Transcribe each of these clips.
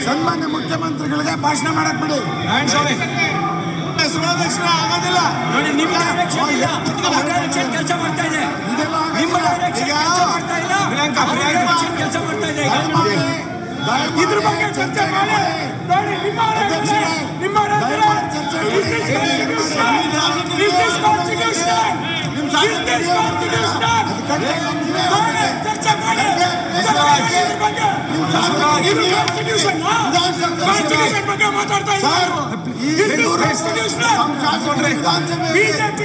ಸನ್ಮಾನ್ಯ ಮುಖ್ಯಮಂತ್ರಿಗಳಿಗೆ ಭಾಷಣ ಮಾಡಕ್ ಬಿಡಿ ನಾರಾಯಣ ಸ್ವಾಮಿ ಸಭಾಧ್ಯಕ್ಷರ ಆಗೋದಿಲ್ಲ ನೋಡಿ ನಿಮ್ಮ ಡೈರೆಕ್ಷನ್ ಇಲ್ಲ ನಮ್ಮ ಡೈರೆಕ್ಷನ್ ಕೆಲಸ ಮಾಡ್ತಾ ಇದೆ ಇದೆಲ್ಲ ನಿಮ್ಮ ಆಗೋದಿಲ್ಲ. ಡೈರೆಕ್ಷನ್ ಈಗ ಕೆಲಸ ಮಾಡ್ತಾ ಇಲ್ಲ ಪ್ರಿಯಾಂಕಾ, ಅವ್ರ ಪ್ರಿಯಾಂಕಾ. ಡೈರೆಕ್ಷನ್ ಕೆಲಸ ಮಾಡ್ತಾ ಇದೆ ಈಗ. ದಯಮಾಡಿ, ದಯಮಾಡಿ ಇದ್ರ ಬಗ್ಗೆ ಚರ್ಚೆ ಮಾಡಿ ನೋಡಿ ನಿಮ್ಮ ಅಧ್ಯಕ್ಷರೇ, ನಿಮ್ಮ ದಯಮಾಡಿ ಚರ್ಚೆ ಮಾಡಿ. Is this constitutional? Is this constitutional? ನಿಮ್ Is ಶಾಸಕರು this constitutional? ಮಾಡಿ, ಚರ್ಚೆ ಮಾಡಿ ಇದ್ರ ಬಗ್ಗೆ ಇದ್ರ ಬಗ್ಗೆ. ಇದು constitution ಆ? Constitution ಬಗ್ಗೆ ಮಾತಾಡ್ತಾ ಇದ್ದಾರೆ Is this constitutional? BJP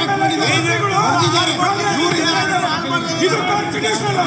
ಇದು ಕಾನ್ಸ್ಟಿಟ್ಯೂಷನ್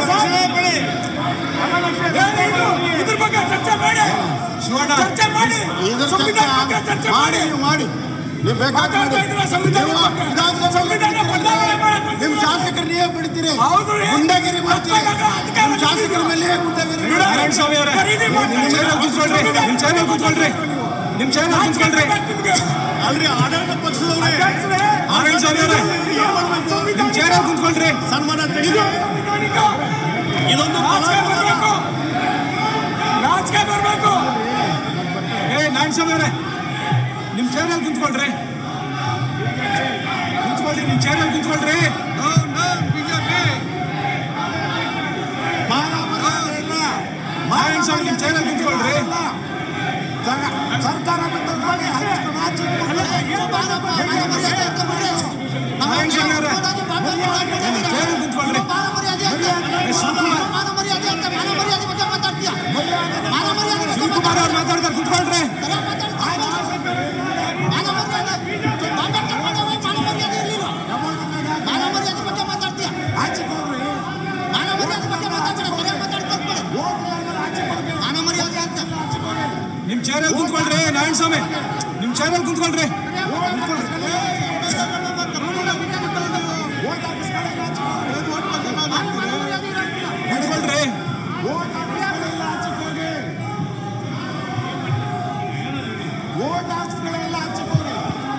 ಇದ್ರ ಬಗ್ಗೆ ಚರ್ಚೆ ಮಾಡಿ ಶಿವಣ್ಣ ಚರ್ಚೆ ಮಾಡಿ ಇದು ಸಂವಿಧಾನ ಬಗ್ಗೆ ಚರ್ಚೆ ಮಾಡಿ ಮಾಡಿ ಮಾಡಿ ನೀವು ಬೇಕಾದ್ರೆ ಮಾತಾಡ್ತಾ ಇದ್ದೀರಾ ಸಂವಿಧಾನ ನೀವು ಬಗ್ಗೆ? ವಿಧಾನಸಭೆ ಸಂವಿಧಾನ ಬದಲಾವಣೆ ಮಾಡಕ್ ನಿಮ್ ಬಂದಿದ್ದೀರಾ? ಶಾಸಕರು ನೀವೇ ಬಿಡ್ತೀರಿ ಹೌದು ರೀ. ಗುಂಡಗಿರಿ ಮಾಡ್ತೀರಿ ಅಧಿಕಾರ- ಅಧಿಕಾರ ನಿಮ್ ಶಾಸಕರ ಮೇಲೆ ಗುಂಡಗಿರಿ ನಾರಾಯಣ ಸ್ವಾಮಿ ಅವರೇ ಖರೀದಿ ಮಾಡಿ. ನಿಮ್ ಚೇರಲ್ಲಿ ಕೂತ್ಕೊಳ್ರಿ ನಿಮ್ ಚೇರಲ್ಲಿ ಕೂತ್ಕೊಳ್ರಿ ನಿಮ್ ಚೇರಲ್ಲಿ ಕೂತ್ಕೊಳ್ರಿ ನಿಮ್ಗೆ ಅಲ್ರಿ ಆಡಳಿತ ಪಕ್ಷದವರೇ ಅಧ್ಯಕ್ಷರೇ, ನಾರಾಯಣ ಸ್ವಾಮಿ ಅವರೇ ನಿಮ್ ಚೇರಲ್ಲಿ ಕೂತ್ಕೊಳ್ರಿ ಸನ್ಮಾನ ಇದು ಸಂವಿಧಾನಿಕ. ಇದೊಂದು ನಾಚಿಕೆ ಬರ್ಬೇಕು ನಾಚಿಕೆ ಬರ್ಬೇಕು ಏ ನಾರಾಯಣ ಸ್ವಾಮಿ ಅವರೇ ನಿಮ್ ಚೇರಲ್ಲಿ ಕುಂತ್ಕೊಳ್ರಿ ಕುಂತ್ಕೊಳ್ರಿ ನಿಮ್ ಚೇರಲ್ಲಿ ಕುಂತ್ಕೊಳ್ರಿ ನಾರಾಯಣ ಸ್ವಾಮಿ ನಿಮ್ ಚೇರಲ್ಲಿ ಕುಂತ್ಕೊಳ್ರಿ ಸರ್ಕಾರ ಬಿಟ್ಟು ಮಾಡಿ ಹಂಚ್ಕೊಂಡು ಆಚೆ ನಾರಾಯಣ ಸ್ವಾಮಿ ಅವರೇ ನಿಮ್ ಚೇರಲ್ಲಿ ಕುಂತ್ಕೊಳ್ರಿ ಶಿವಕುಮಾರ್ ಅವ್ರು ಮಾತಾಡ್ತಾರೆ ಕುಂತ್ಕೊಳ್ರಿ ಆಚೆ ಹೋಗ್ರಿ ನಿಮ್ ಚೇರಲ್ಲಿ ಕುಂತ್ಕೊಳ್ರಿ ನಾರಾಯಣ ಸ್ವಾಮಿ ನಿಮ್ ಚೇರಲ್ಲಿ ಕುಂತ್ಕೊಳ್ರಿ ಕುಂತ್ಕೊಳ್ರಿ ಓಟ್ ಹಾಕಿಸ್ಕೊಳ್ಳಿಲ್ಲ ಆಚೆ ಹೋಗಿ ಓಟ್ ಹಾಕಿಸ್ಕೊಳ್ಳಿಲ್ಲ ಆಚೆ ಹೋಗಿ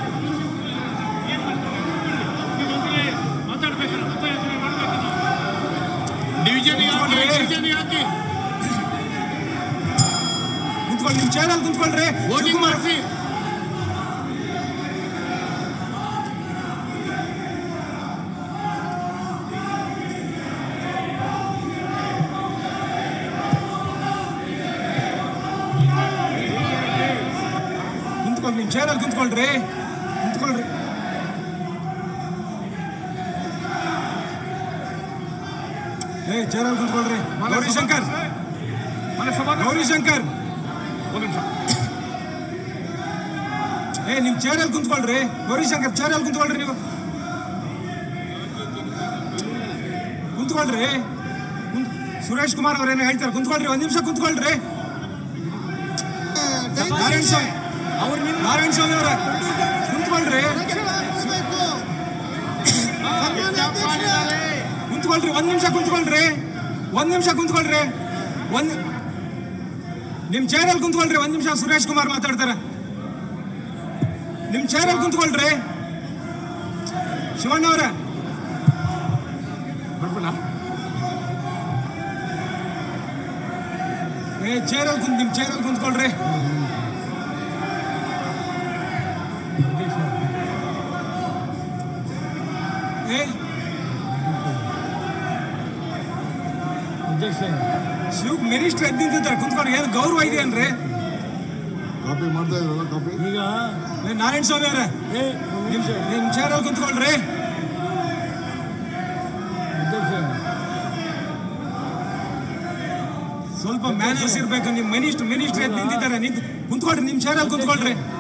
ಕುಂತ್ಕೊಳ್ಳಿ ನಿಮ್ ಚೇರಲ್ಲಿ ಕುಂತ್ಕೊಳ್ರಿ ಶಿವಕುಮಾರ್ ಕುಂತ್ಕೊಳ್ಳಿ ನಿಮ್ ಚೇರಲ್ಲಿ ಕುಂತ್ಕೊಳ್ರಿ ಕುಂತ್ಕೊಳ್ರಿ ಏ ಚೇರಲ್ಲಿ ಕುಂತ್ಕೊಳ್ರಿ ಗೌರಿ ಶಂಕರ್ ಗೌರಿ ಶಂಕರ್ ಏ ನಿಮ್ ಚೇರಲ್ಲಿ ಕುಂತ್ಕೊಳ್ರಿ ಗೌರಿ ಶಂಕರ್ ಚೇರಲ್ಲಿ ಕುಂತ್ಕೊಳ್ರಿ ನೀವು ಕುಂತ್ಕೊಳ್ರಿ ಕುಂತ್- ಸುರೇಶ್ ಕುಮಾರ್ ಅವ್ರೇನೋ ಹೇಳ್ತಾರೆ ಕುಂತ್ಕೊಳ್ರಿ ಒಂದ್ ನಿಮಿಷ ಕುಂತ್ಕೊಳ್ರಿ ನಾರಾಯಣ ಸ್ವಾಮಿ ಅವ್ರು ನಿಮ್ ನಾರಾಯಣ ಸ್ವಾಮಿ ಅವರ ಕುಂತ್ಕೊಳ್ರಿ ಕುಂತ್ಕೊಳ್ರಿ ಒಂದ್ ನಿಮಿಷ ಕುಂತ್ಕೊಳ್ರಿ ಒಂದ್ ನಿಮಿಷ ಕುಂತ್ಕೊಳ್ರಿ ಒಂದ್ ನಿಮ್ ಚೇರಲ್ಲಿ ಕುಂತ್ಕೊಳ್ರಿ ಒಂದ್ ನಿಮಿಷ ಸುರೇಶ್ ಕುಮಾರ್ ಮಾತಾಡ್ತಾರೆ ನಿಮ್ ಚೇರಲ್ಲಿ ಕುಂತ್ಕೊಳ್ರಿ ಶಿವಣ್ಣ ಅವರ ಏ ಚೇರಲ್ಲಿ ಕುಂತ್ ನಿಮ್ ಚೇರಲ್ಲಿ ಕುಂತ್ಕೊಳ್ರಿ ಏ ಶಿವ ಮಿನಿಸ್ಟರ್ ಎದ್ದು ನಿಂತಿರ್ತಾರೆ ಕುಂತ್ಕೊಂಡು ಏನು ಗೌರವ ಇದೆ ಅಂದ್ರೆ ಕಾಪಿ ಮಾಡ್ತಾ ಇದ್ರಲ್ಲ ಕಾಪಿ ಏ, ನಾರಾಯಣ ಸ್ವಾಮಿ ಅವರೇ ನಿಮ್ ನಿಮ್ ಚೇರಲ್ಲಿ ಕುಂತ್ಕೊಳ್ರಿ ಸ್ವಲ್ಪ ಮ್ಯಾನರ್ಸ್ ಇರ್ಬೇಕು ನಿಮ್ ಮಿನಿಸ್ಟರ್ ಮಿನಿಸ್ಟರ್ ಎದ್ದು ನಿಂತಿದ್ದಾರೆ ನಿಂತು ಕುಂತ್ಕೊಳ್ರಿ ನಿಮ್ ಚೇರಲ್ಲಿ ಕುಂತ್ಕೊಳ್ರಿ